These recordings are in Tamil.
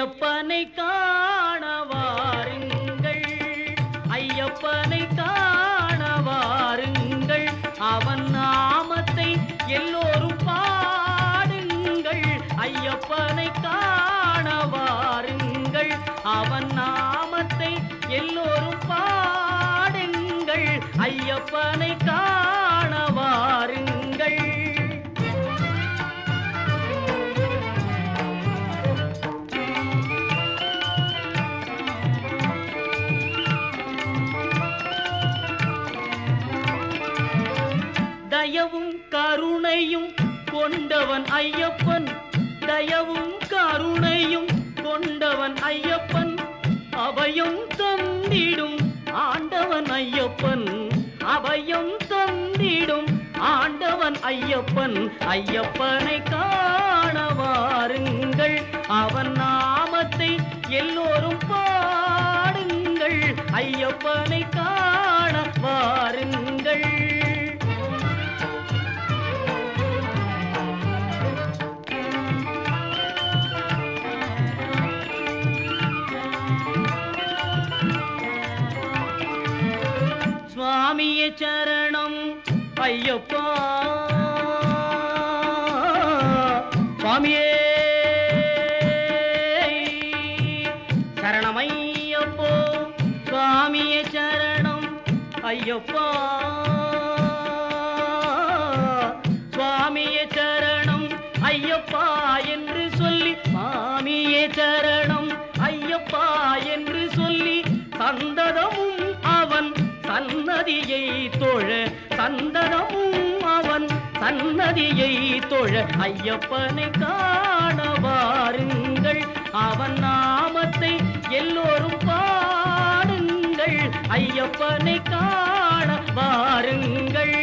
ஐயப்பனை காண வாருங்கள் ஐயப்பனை காண வாருங்கள் அவன் நாமத்தை எல்லோரும் பாடுங்கள் ஐயப்பனை காண வாருங்கள் அவன் நாமத்தை எல்லோரும் பாடுங்கள் ஐயப்பனை காண வாருங்கள் தயவும் கருணையும் கொண்டவன் ஐயப்பன் தயவும் கருணையும் கொண்டவன் ஐயப்பன் அபயம் தந்திடும் ஆண்டவன் ஐயப்பன் அபயம் தந்திடும் ஆண்டவன் ஐயப்பன் ஐயப்பனை காண வாருங்கள் அவன் நாமத்தை எல்லோரும் பாடுங்கள் ஐயப்பனை காண வாருங்கள் சுவாமியே சரணம் ஐயப்பா சுவாமியே சரணம் ஐயப்போ சுவாமியே சரணம் ஐயப்பா சுவாமியே சரணம் ஐயப்பா என்று சொல்லி மாமியே சரணம் ஐயப்பா என்று சொல்லி சந்ததமும் அவன் சன்னதியை தொழ சந்தனமும் அவன் சன்னதியை தொழ ஐயப்பனை காண வாருங்கள் அவன் நாமத்தை எல்லோரும் பாடுங்கள் ஐயப்பனை காண வாருங்கள்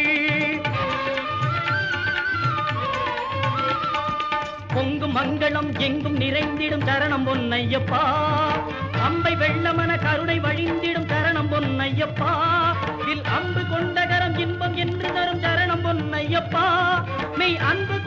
பொங்கும் மங்களம் எங்கும் நிறைந்திடும் தரணம் பொன்னையப்பா அம்பை வெள்ளமன கருணை வழிந்திடும் தரணம் பொன்னையப்பா வில் அம்பு கொண்ட கரம் இன்பம் என்று தரும் தரணம் பொன்னையப்பா மெய் அன்பு